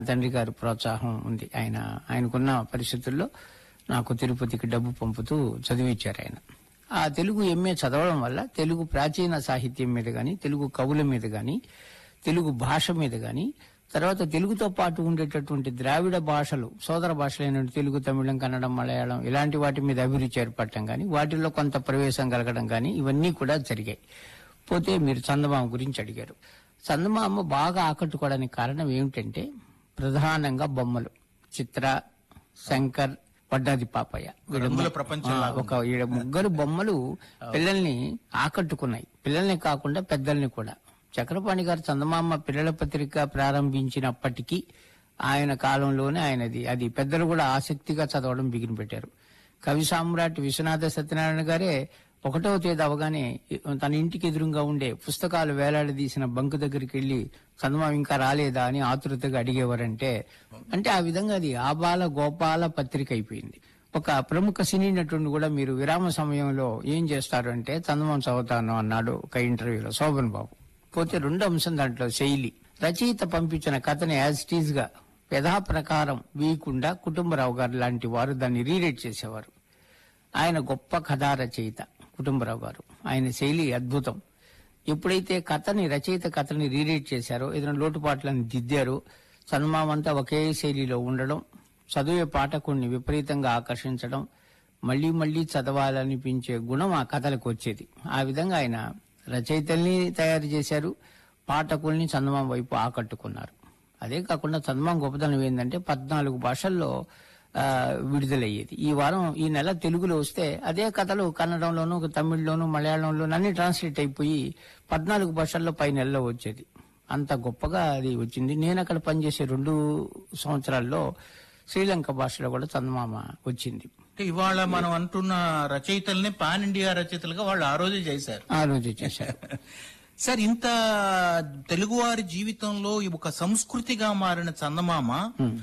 తండ్రి గారి ప్రోత్సాహం ఉంది ఆయన ఆయనకున్న పరిస్థితుల్లో నాకు తిరుపతికి డబ్బు పంపుతూ చదివించారు ఆయన ఆ తెలుగు ఎంఏ చదవడం వల్ల తెలుగు ప్రాచీన సాహిత్యం మీద గాని తెలుగు కవుల మీద గాని తెలుగు భాష మీద గాని తర్వాత తెలుగుతో పాటు ఉండేటటువంటి ద్రావిడ భాషలు సోదర భాషలైన తెలుగు తమిళం కన్నడం మలయాళం ఇలాంటి వాటి మీద అభిరుచి ఏర్పడటం గాని వాటిల్లో కొంత ప్రవేశం కలగడం గాని ఇవన్నీ కూడా జరిగాయి పోతే మీరు చందమామ గురించి అడిగారు చందమామ బాగా ఆకట్టుకోవడానికి కారణం ఏమిటంటే ప్రధానంగా బొమ్మలు చిత్ర శంకర్ వడ్డాది పాపయ్య వీళ్ళ రంగుల ము- ప్రపంచం ఆ, ఒక ఈడ ముగ్గురు బొమ్మలు పిల్లల్ని ఆకట్టుకున్నాయి పిల్లల్ని కాకుండా పెద్దల్ని కూడా చక్రపాణి గారు చందమామ పిల్లల పత్రిక ప్రారంభించినప్పటికీ ఆయన కాలంలోనే ఆయనది అది పెద్దలు కూడా ఆసక్తిగా చదవడం బిగిన పెట్టారు కవి సామ్రాట్ విశ్వనాథ సత్యనారాయణ గారే ఒకటవ తేదీ అవగానే తన ఇంటికి ఎదురుగా ఉండే పుస్తకాలు వేలాడదీసిన బంకు దగ్గరికి వెళ్లి చందమామ ఇంకా రాలేదా అని ఆతృతగా అడిగేవారంటే అంటే ఆ విధంగా అది ఆబాల గోపాల పత్రిక అయిపోయింది ఒక ప్రముఖ సినీ నటుడు కూడా మీరు విరామ సమయంలో ఏం చేస్తారు అంటే చందమామ చదువుతాను అన్నాడు ఒక ఇంటర్వ్యూలో శోభన్ బాబు పోతే రెండో అంశం దాంట్లో శైలి రచయిత పంపించిన కథని యాజ్ టీజ్ గా యథా ప్రకారం వీయకుండా కుటుంబరావు గారు లాంటి వారు దాన్ని రీరైట్ చేసేవారు ఆయన గొప్ప కథా రచయిత కుటుంబరావు గారు ఆయన శైలి అద్భుతం ఎప్పుడైతే కథని రచయిత కథని రీరైట్ చేశారో ఏదైనా లోటుపాట్లను దిద్దారో చందమామంతా ఒకే శైలిలో ఉండడం చదివే పాఠకుణ్ణి విపరీతంగా ఆకర్షించడం మళ్లీ మళ్లీ చదవాలనిపించే గుణం ఆ కథలకు వచ్చేది ఆ విధంగా ఆయన రచయితల్ని తయారు చేశారు పాఠకుల్ని చందమామ వైపు ఆకట్టుకున్నారు అదే కాకుండా చందమామ గొప్పదనం ఏంటంటే పద్నాలుగు భాషల్లో ఆ, విడుదలయ్యేది ఈ వారం ఈ నెల తెలుగులో వస్తే అదే కథలు కన్నడంలోను తమిళ్లోను మలయాళంలోను అన్ని ట్రాన్స్లేట్ అయిపోయి పద్నాలుగు భాషల్లో పై నెలలో వచ్చేది అంత గొప్పగా అది వచ్చింది నేను అక్కడ పనిచేసే రెండు సంవత్సరాల్లో శ్రీలంక భాషలో కూడా చందమామ వచ్చింది అంటే ఇవాళ మనం అంటున్న రచయితల్ని పాన్ ఇండియా రచయితలుగా వాళ్ళు ఆ రోజే చేశారు ఆ రోజు చేశారు సార్ ఇంత తెలుగువారి జీవితంలో ఈ ఒక సంస్కృతిగా మారిన చందమామ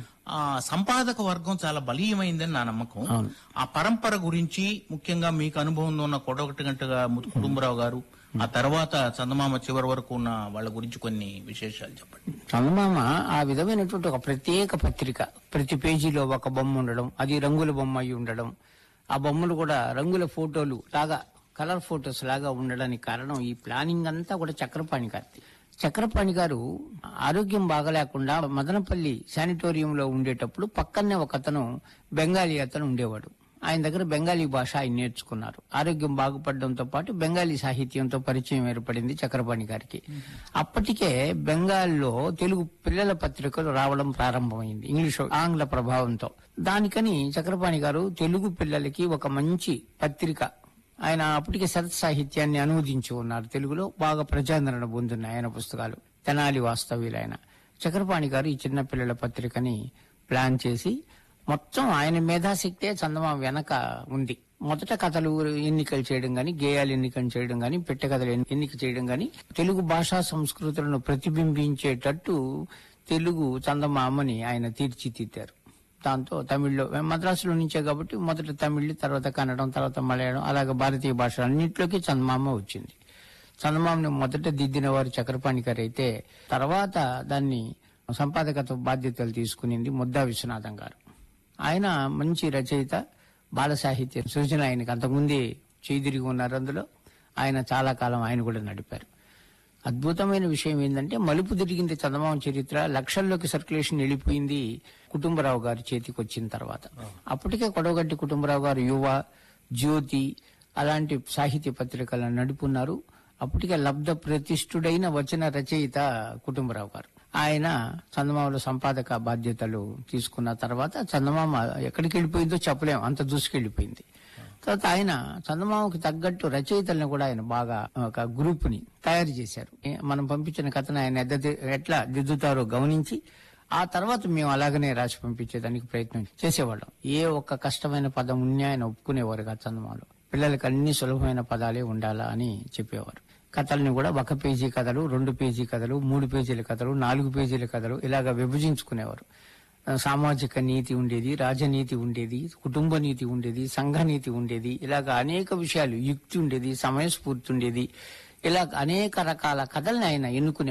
ఆ సంపాదక వర్గం చాలా బలీయమైందని నా నమ్మకం అవును. ఆ పరంపర గురించి ముఖ్యంగా మీకు అనుభవంలో ఉన్న కొడొకటి గంటగా ము- కుటుంబరావు గారు ఆ తర్వాత చందమామ చివరి వరకు ఉన్న వాళ్ళ గురించి కొన్ని విశేషాలు చెప్పండి చందమామ ఆ విధమైనటువంటి ఒక ప్రత్యేక పత్రిక ప్రతి పేజీలో ఒక బొమ్మ ఉండడం అది రంగుల బొమ్మ అయి ఉండడం ఆ బొమ్మలు కూడా రంగుల ఫోటోలు లాగా కలర్ ఫోటోస్ లాగా ఉండడానికి కారణం ఈ ప్లానింగ్ అంతా కూడా చక్రపాణి గారిది చక్రపాణి గారు ఆరోగ్యం బాగలేకుండా మదనపల్లి శానిటోరియంలో ఉండేటప్పుడు పక్కనే ఒక అతను బెంగాలీ అతను ఉండేవాడు ఆయన దగ్గర బెంగాలీ భాష ఆయన నేర్చుకున్నారు ఆరోగ్యం బాగుపడడంతో పాటు బెంగాలీ సాహిత్యంతో పరిచయం ఏర్పడింది చక్రపాణి గారికి అప్పటికే బెంగాల్లో తెలుగు పిల్లల పత్రికలు రావడం ప్రారంభమైంది ఇంగ్లీష్ ఆంగ్ల ప్రభావంతో దానికని చక్రపాణి గారు తెలుగు పిల్లలకి ఒక మంచి పత్రిక ఆయన అప్పటికే శరత్ సాహిత్యాన్ని అనువదించి ఉన్నారు తెలుగులో బాగా ప్రజాదరణ పొందున్నాయి ఆయన పుస్తకాలు తెనాలి వాస్తవ్యులు ఆయన చక్రపాణి గారు ఈ చిన్న పిల్లల పత్రికని ప్లాన్ చేసి మొత్తం ఆయన మేధాశక్తే చందమామ వెనక ఉంది మొదట కథలు ఎన్నికలు చేయడం గాని గేయాలు ఎన్నికలు చేయడం గాని పెట్టె కథలు ఎన్ని- ఎన్నిక చేయడం గాని తెలుగు భాషా సంస్కృతులను ప్రతిబింబించేటట్టు తెలుగు చందమామని ఆయన తీర్చిదిద్దారు దాంతో తమిళ్లో మద్రాసులో నుంచే కాబట్టి మొదట తమిళ్ తర్వాత కన్నడం తర్వాత మలయాళం అలాగే భారతీయ భాషలు అన్నింటిలోకి చందమామ వచ్చింది చందమామని మొదట దిద్దిన వారు చక్రపాణి గారు అయితే తర్వాత దాన్ని సంపాదకత్వ బాధ్యతలు తీసుకునింది ముద్దా విశ్వనాథం గారు ఆయన మంచి రచయిత బాల సాహిత్య సృజన ఆయనకి అంతకుముందే చేదిరిగి ఉన్నారు అందులో ఆయన చాలా కాలం ఆయన కూడా నడిపారు అద్భుతమైన విషయం ఏంటంటే మలుపు తిరిగింది చందమామ చరిత్ర లక్షల్లోకి సర్క్యులేషన్ వెళ్ళిపోయింది కుటుంబరావు గారి చేతికి వచ్చిన తర్వాత అప్పటికే కొడవగట్టి కుటుంబరావు గారు యువ జ్యోతి అలాంటి సాహిత్య పత్రికలను నడుపున్నారు అప్పటికే లబ్ధ ప్రతిష్ఠుడైన వచన రచయిత కుటుంబరావు గారు ఆయన చందమామలో సంపాదక బాధ్యతలు తీసుకున్న తర్వాత చందమామ ఎక్కడికి వెళ్ళిపోయిందో చెప్పలేం అంత దూసుకెళ్లిపోయింది తర్వాత ఆయన చందమామకు తగ్గట్టు రచయితలను కూడా ఆయన బాగా ఒక గ్రూప్ ని తయారు చేశారు ఏ- మనం పంపించిన కథను ఆయన ఎద్ద- ఎట్లా దిద్దుతారో గమనించి ఆ తర్వాత మేము అలాగనే రాసి పంపించేదానికి ప్రయత్నం చేసేవాళ్ళం ఏ ఒక్క కష్టమైన పదం ఉన్నా ఆయన ఒప్పుకునేవారు కాదు చందమామలో పిల్లలకి అన్ని సులభమైన పదాలే ఉండాలా అని చెప్పేవారు కథల్ని కూడా ఒక పేజీ కథలు రెండు పేజీ కథలు మూడు పేజీల కథలు నాలుగు పేజీల కథలు ఇలాగ విభజించుకునేవారు ఆ, సామాజిక నీతి ఉండేది రాజనీతి ఉండేది కుటుంబ నీతి ఉండేది సంఘ నీతి ఉండేది ఇలాగ అనేక విషయాలు యుక్తి ఉండేది సమయస్ఫూర్తి ఉండేది ఇలా అనేక రకాల కథల్ని ఆయన ఎన్నుకునేవారు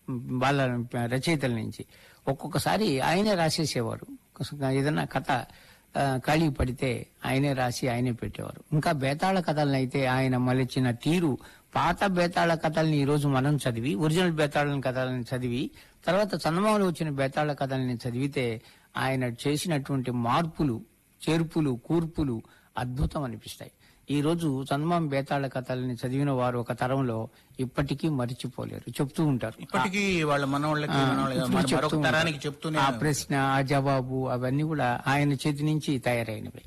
వాళ్ళ రచయితల నుంచి ఒక్కొక్కసారి ఆయనే రాసేసేవారు ఏదైనా కథ ఆ, ఖాళీ పడితే ఆయనే రాసి ఆయనే పెట్టేవారు ఇంకా బేతాళ కథలను అయితే ఆయన మలిచిన తీరు పాత బేతాళ కథల్ని ఈ రోజు మనం చదివి ఒరిజినల్ బేతాళ కథలను చదివి తర్వాత చందమామలో వచ్చిన బేతాళ కథల్ని చదివితే ఆయన చేసినటువంటి మార్పులు చేర్పులు కూర్పులు అద్భుతం అనిపిస్తాయి ఈ రోజు చందమామ బేతాళ కథల్ని చదివిన వారు ఒక తరంలో ఇప్పటికీ మరిచిపోలేరు చెప్తూ ఉంటారు ఇప్పటికీ వాళ్ళ మనవాళ్ళకి మనవాళ్ళకి ఇప్పుడు మన- చెప్తూ మరొక ఉంటారు. తరానికి చెప్తూనే ఆ ప్రశ్న ఆ జవాబు అవన్నీ కూడా ఆయన చేతి నుంచి తయారైనవి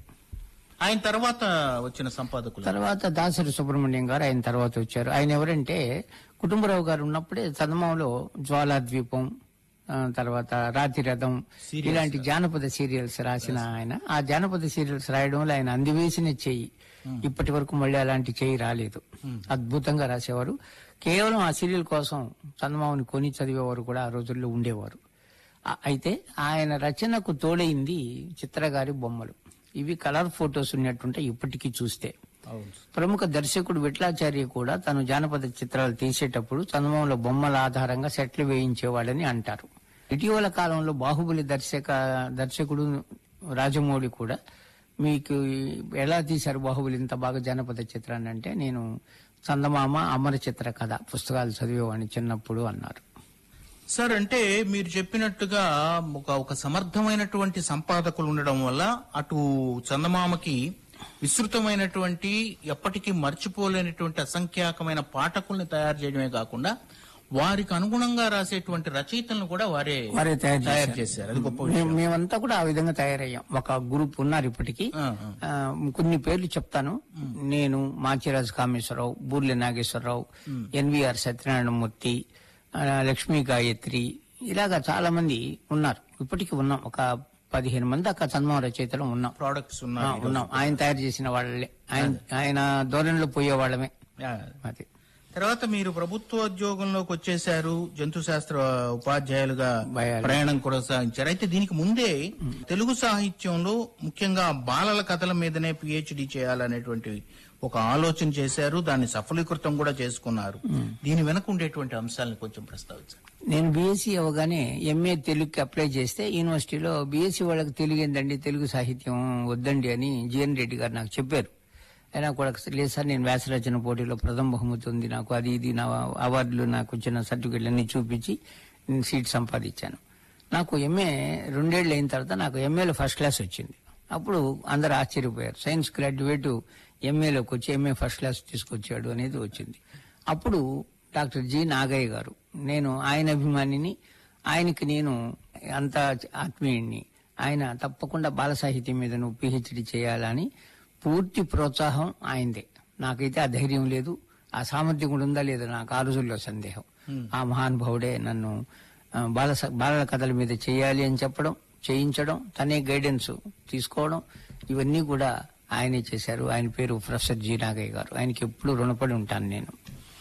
ఆయన తర్వాత వచ్చిన సంపాదకులు తర్వాత దాసరి సుబ్రహ్మణ్యం గారు ఆయన తర్వాత వచ్చారు ఆయన ఎవరంటే కుటుంబరావు గారు ఉన్నప్పుడే చందమామలో జ్వాలా ద్వీపం ఆ, తర్వాత రాతి రథం ఇలాంటి జానపద సీరియల్స్ రాసిన ఆయన ఆ జానపద సీరియల్స్ రాయడంలో ఆయన అందివేసిన చెయ్యి ఇప్పటి వరకు మళ్ళీ అలాంటి చెయ్యి రాలేదు అద్భుతంగా రాసేవారు కేవలం ఆ సీరియల్ కోసం చందమామని కొని చదివేవారు కూడా ఆ రోజుల్లో ఉండేవారు ఆ- అయితే ఆయన రచనకు తోడైంది చిత్రగారి బొమ్మలు ఇవి కలర్ ఫొటోస్ ఉన్నట్టుంటే ఇప్పటికీ చూస్తే అవును ప్రముఖ దర్శకుడు విట్లాచార్య కూడా తను జానపద చిత్రాలు తీసేటప్పుడు చందమామలో బొమ్మల ఆధారంగా సెట్లు వేయించేవాడని అంటారు ఇటీవల కాలంలో బాహుబలి దర్శక దర్శకుడు రాజమౌళి కూడా మీకు ఎలా తీశారు బాహుబలి ఇంత బాగా జానపద చిత్రాన్ని అంటే నేను చందమామ అమర చిత్ర కథ పుస్తకాలు చదివేవాడిని చిన్నప్పుడు అన్నారు సార్ అంటే మీరు చెప్పినట్టుగా ఒక ఒక సమర్థమైనటువంటి సంపాదకులు ఉండడం వల్ల అటు చందమామకి విస్తృతమైనటువంటి ఎప్పటికీ మర్చిపోలేనటువంటి అసంఖ్యాకమైన పాఠకుల్ని తయారు చేయడమే కాకుండా వారికి అనుగుణంగా రాసేటువంటి రచయితలను కూడా వారే వారే తయారు తయారు చేశారు. చేశారు అది గొప్ప మేము- మేమంతా కూడా ఆ విధంగా తయారయ్యాం ఒక గ్రూప్ ఉన్నారు ఇప్పటికీ ఆ, ఆ. ఆ, కొన్ని పేర్లు చెప్తాను నేను మాచిరాజు కామేశ్వరరావు బూర్లె నాగేశ్వరరావు ఎన్విఆర్ సత్యనారాయణమూర్తి ఆ, లక్ష్మీ గాయత్రి ఇలాగా చాలా మంది ఉన్నారు ఇప్పటికీ ఉన్నాం ఒక పదిహేను మంది దాకా చందమామ రచయితలు ఉన్నాం ప్రోడక్ట్స్ ఆ, ఉన్నాయి ఉన్నాం ఆయన తయారు చేసిన వాళ్ళే ఆయన ఆయన ధోరణిలో పోయే వాళ్ళమే ఆ. అది తర్వాత మీరు ప్రభుత్వ ఉద్యోగంలోకి వచ్చేశారు జంతు శాస్త్ర ఉపాధ్యాయులుగా భయాలు. ప్రయాణం కొనసాగించారు అయితే దీనికి ముందే తెలుగు సాహిత్యంలో ముఖ్యంగా బాలల కథల మీదనే పిహెచ్డి చేయాలనేటువంటి ఒక ఆలోచన చేశారు దాన్ని సఫలీకృతం కూడా చేసుకున్నారు దీని వెనక ఉండేటువంటి అంశాలను కొంచెం ప్రస్తావించారు నేను బీఎస్సీ అవ్వగానే ఎంఏ తెలుగుకి అప్లై చేస్తే యూనివర్సిటీలో బీఎస్సీ వాళ్ళకి తెలుగు ఏందండి తెలుగు సాహిత్యం వద్దండి అని జిఎన్ రెడ్డి గారు నాకు చెప్పారు అయినా కూడా లేదు సార్ నేను వ్యాసరచన పోటీలో ప్రథమ బహుమతి ఉంది నాకు అది ఇది నా అవార్డులు నాకు వచ్చిన సర్టిఫికెట్లు అన్ని చూపించి నేను సీట్ సంపాదించాను నాకు ఎంఏ రెండేళ్ళు అయిన తర్వాత నాకు ఎంఏలో ఫస్ట్ క్లాస్ వచ్చింది అప్పుడు అందరు ఆశ్చర్యపోయారు సైన్స్ గ్రాడ్యుయేట్ ఎంఏలోకి వచ్చి ఎంఏ ఫస్ట్ క్లాస్ తీసుకొచ్చాడు అనేది వచ్చింది అప్పుడు డాక్టర్ జి నాగయ్య గారు నేను ఆయన అభిమానిని ఆయనకి నేను అంత ఆత్మీయుణ్ణి ఆయన తప్పకుండా బాల సాహిత్యం మీద నువ్వు పిహెచ్డి చేయాలని పూర్తి ప్రోత్సాహం ఆయనదే నాకైతే ఆ ధైర్యం లేదు ఆ సామర్థ్యం కూడా ఉందా లేదా నాకు ఆ రోజుల్లో సందేహం ఆ మహానుభావుడే నన్ను ఆ, బాల స- బాలల కథల మీద చేయాలి అని చెప్పడం చేయించడం తనే గైడెన్స్ తీసుకోవడం ఇవన్నీ కూడా ఆయనే చేశారు ఆయన పేరు ప్రొఫెసర్ జి నాగయ్య గారు ఆయనకి ఎప్పుడు రుణపడి ఉంటాను నేను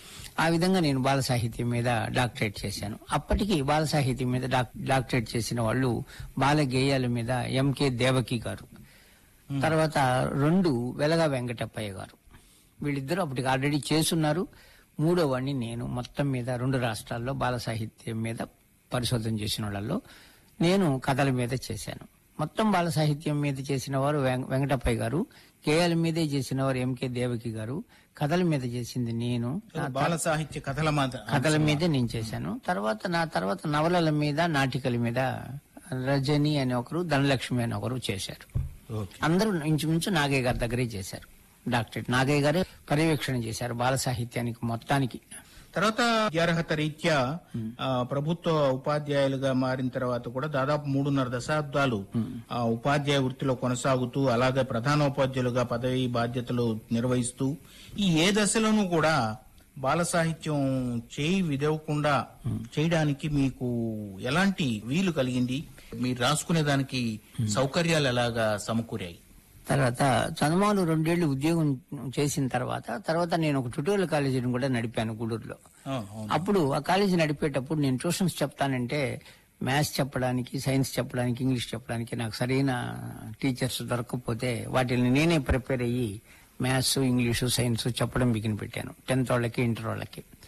ఆ విధంగా నేను బాల సాహిత్యం మీద డాక్టరేట్ చేశాను అప్పటికి బాల సాహిత్యం మీద డాక్- డాక్టరేట్ చేసిన వాళ్ళు బాల గేయాల మీద ఎంకే దేవకి గారు తర్వాత రెండు వెలగా వెంకటప్పయ్య గారు వీళ్ళిద్దరూ అప్పటికి ఆల్రెడీ చేసున్నారు మూడో వాడిని నేను మొత్తం మీద రెండు రాష్ట్రాల్లో బాల సాహిత్యం మీద పరిశోధన చేసిన వాళ్ళల్లో నేను కథల మీద చేశాను మొత్తం బాల సాహిత్యం మీద చేసిన వారు వెం- వెంకటప్పయ్య గారు కేఎల్ మీదే చేసిన వారు ఎంకే దేవకి గారు కథల మీద చేసింది నేను నా బాల సాహిత్య కథల మాద కథల మీదే నేను చేశాను తర్వాత నా తర్వాత నవలల మీద నాటికల మీద రజని అని ఒకరు ధనలక్ష్మి అని ఒకరు చేశారు ఓకే. అందరూ ఇంచుమించు నాగయ్య గారి దగ్గరే చేశారు డాక్టరేట్ నాగయ్య గారే పర్యవేక్షణ చేశారు బాల సాహిత్యానికి మొత్తానికి తర్వాత విద్యార్హత రీత్యా ఆ, ప్రభుత్వ ఉపాధ్యాయులుగా మారిన తర్వాత కూడా దాదాపు మూడున్నర దశాబ్దాలు ఆ, ఉపాధ్యాయ వృత్తిలో కొనసాగుతూ అలాగే ప్రధానోపాధ్యాయులుగా పదవి బాధ్యతలు నిర్వహిస్తూ ఈ ఏ దశలోనూ కూడా బాల సాహిత్యం చేయి విదవకుండా చేయడానికి మీకు ఎలాంటి వీలు కలిగింది మీరు రాసుకునే దానికి సౌకర్యాలు ఎలాగా సమకూరాయి తర్వాత చందమాలు రెండేళ్లు ఉద్యోగం చేసిన తర్వాత తర్వాత నేను ఒక ట్యూటోరియల్ కాలేజీని కూడా నడిపాను గూడూరులో ఆ, అవును. అప్పుడు ఆ కాలేజీ నడిపేటప్పుడు నేను ట్యూషన్స్ చెప్తానంటే మ్యాథ్స్ చెప్పడానికి సైన్స్ చెప్పడానికి ఇంగ్లీష్ చెప్పడానికి నాకు సరైన టీచర్స్ దొరకకపోతే వాటిని నేనే ప్రిపేర్ అయ్యి మ్యాథ్స్ ఇంగ్లీషు సైన్స్ చెప్పడం బిగిన పెట్టాను టెన్త్ వాళ్ళకి ఇంటర్ వాళ్ళకి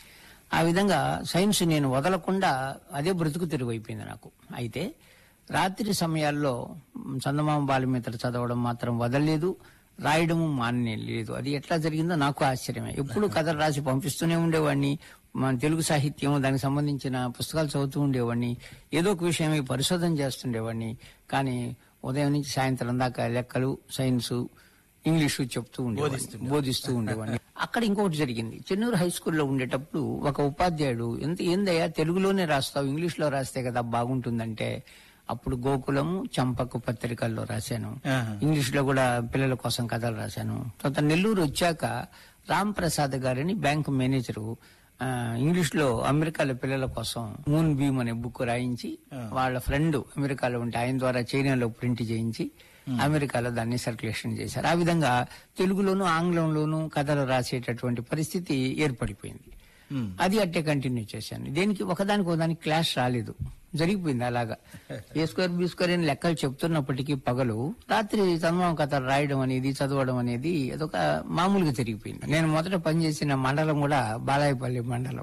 ఆ విధంగా సైన్స్ నేను వదలకుండా అదే బ్రతుకు తెరువైపోయింది నాకు అయితే రాత్రి సమయాల్లో మ్, చందమామ బాలిమిత్ర చదవడం మాత్రం వదలలేదు రాయడము మానేలేదు అది ఎట్లా జరిగిందో నాకు ఆశ్చర్యమే ఎప్పుడు కథలు రాసి పంపిస్తూనే ఉండేవాడిని మన తెలుగు సాహిత్యం దానికి సంబంధించిన పుస్తకాలు చదువుతూ ఉండేవాడిని ఏదో ఒక విషయమై పరిశోధన చేస్తుండేవాడిని కానీ ఉదయం నుంచి సాయంత్రం దాకా లెక్కలు సైన్సు ఇంగ్లీషు చెప్తూ ఉండేవాడిని బోధిస్తూ ఉండేవాడిని అక్కడ ఇంకొకటి జరిగింది చెన్నూరు హై స్కూల్లో ఉండేటప్పుడు ఒక ఉపాధ్యాయుడు ఎంత ఏందయ్యా తెలుగులోనే రాస్తావు ఇంగ్లీష్ లో రాస్తే కదా బాగుంటుందంటే అప్పుడు గోకులము చంపకు పత్రికల్లో రాశాను ఆహా. ఇంగ్లీష్ లో కూడా పిల్లల కోసం కథలు రాశాను తర్వాత నెల్లూరు వచ్చాక రామ్ ప్రసాద్ గారిని బ్యాంక్ మేనేజరు ఆ, ఇంగ్లీష్ లో అమెరికాలో పిల్లల కోసం మూన్ బీమ్ అనే బుక్ రాయించి వాళ్ళ ఫ్రెండ్ అమెరికాలో ఉంటే ఆయన ద్వారా చైనాలో ప్రింట్ చేయించి అమెరికాలో దాన్ని సర్క్యులేషన్ చేశారు ఆ విధంగా తెలుగులోను ఆంగ్లంలోను కథలు రాసేటటువంటి పరిస్థితి ఏర్పడిపోయింది ఉమ్. అది అట్టే కంటిన్యూ చేశాను దేనికి ఒకదానికి ఒకదానికి క్లాష్ రాలేదు జరిగిపోయింది అలాగా ఏ స్క్వేర్ బి స్క్వేర్ అని లెక్కలు చెప్తున్నప్పటికీ పగలు రాత్రి చందమామ కథ రాయడం అనేది చదవడం అనేది అదొక మామూలుగా జరిగిపోయింది నేను మొదట పనిచేసిన మండలం కూడా బాలాయపల్లి మండలం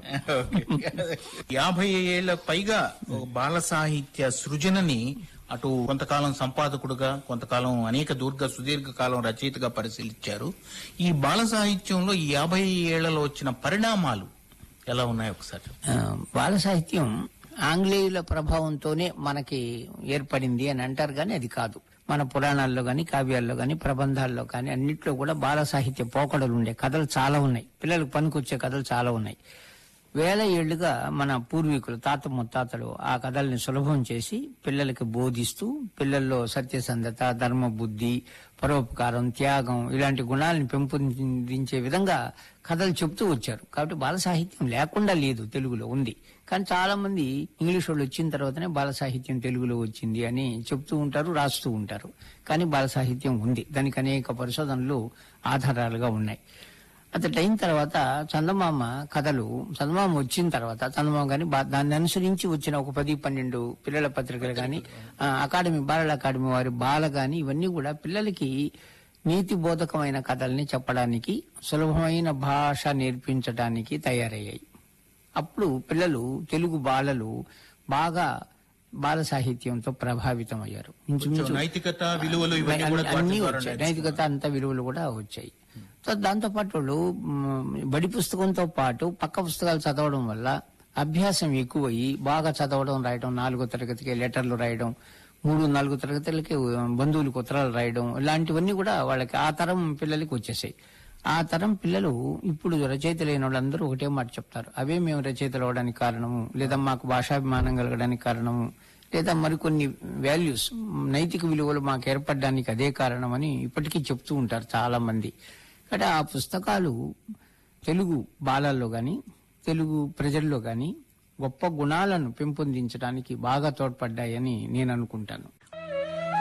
యాభై ఏళ్ల పైగా ఒక బాల సాహిత్య సృజనని అటు కొంతకాలం సంపాదకుడుగా కొంతకాలం అనేక దీర్ఘ సుదీర్ఘ కాలం రచయితగా పరిశీలించారు ఈ బాల సాహిత్యంలో ఈ యాభై ఏళ్లలో వచ్చిన పరిణామాలు ఎలా ఉన్నాయి ఒకసారి ఆ, బాల సాహిత్యం ఆంగ్లేయుల ప్రభావంతోనే మనకి ఏర్పడింది అని అంటారు కానీ అది కాదు మన పురాణాల్లో గాని కావ్యాల్లో గాని ప్రబంధాల్లో కానీ అన్నిట్లో కూడా బాల సాహిత్య పోకడలు ఉండే కథలు చాలా ఉన్నాయి పిల్లలకు పనికొచ్చే కథలు చాలా ఉన్నాయి వేల ఏళ్లుగా మన పూర్వీకులు తాత ముత్తాతలు ఆ కథల్ని సులభం చేసి పిల్లలకి బోధిస్తూ పిల్లల్లో సత్యసంధత ధర్మ బుద్ధి పరోపకారం త్యాగం ఇలాంటి గుణాలను పెంపొందించే విధంగా కథలు చెప్తూ వచ్చారు కాబట్టి బాల సాహిత్యం లేకుండా లేదు తెలుగులో ఉంది కానీ చాలా మంది ఇంగ్లీష్ వాళ్ళు వచ్చిన తర్వాతనే బాల సాహిత్యం తెలుగులో వచ్చింది అని చెప్తూ ఉంటారు రాస్తూ ఉంటారు కానీ బాల సాహిత్యం ఉంది దానికి అనేక పరిశోధనలు ఆధారాలుగా ఉన్నాయి అతడు అయిన తర్వాత చందమామ కథలు చందమామ వచ్చిన తర్వాత చందమామ గాని బా- దాన్ని అనుసరించి వచ్చిన ఒక పది పన్నెండు పిల్లల పత్రికలు గాని ఆ, అకాడమీ బాలల అకాడమీ వారి బాల గాని ఇవన్నీ కూడా పిల్లలకి నీతి బోధకమైన కథల్ని చెప్పడానికి సులభమైన భాష నేర్పించడానికి తయారయ్యాయి అప్పుడు పిల్లలు తెలుగు బాలలు బాగా బాల సాహిత్యంతో ప్రభావితం అయ్యారు ఇంచుమించు నైతికత విలువలు ఇవన్నీ కూడా వాటి అన్ని ద్వారా వచ్చాయి నైతికత అంత విలువలు కూడా వచ్చాయి సో దాంతో పాటు వాళ్ళు మ్, బడి పుస్తకంతో పాటు పక్క పుస్తకాలు చదవడం వల్ల అభ్యాసం ఎక్కువయ్యి బాగా చదవడం రాయడం నాలుగో తరగతికి లెటర్లు రాయడం మూడు నాలుగు తరగతులకి బంధువులకు ఉత్తరాలు రాయడం ఇలాంటివన్నీ కూడా వాళ్ళకి ఆ తరం పిల్లలకి వచ్చేసాయి ఆ తరం పిల్లలు ఇప్పుడు రచయితలు అయిన వాళ్ళందరూ ఒకటే మాట చెప్తారు అవే మేము రచయితలు అవడానికి కారణము లేదా మాకు భాషాభిమానం కలగడానికి కారణము లేదా మరికొన్ని వాల్యూస్ నైతిక విలువలు మాకు ఏర్పడడానికి అదే కారణమని ఇప్పటికీ చెప్తూ ఉంటారు చాలా మంది కాబట్టి ఆ పుస్తకాలు తెలుగు బాలల్లో గాని తెలుగు ప్రజల్లో గాని గొప్ప గుణాలను పెంపొందించడానికి బాగా తోడ్పడ్డాయని నేను అనుకుంటాను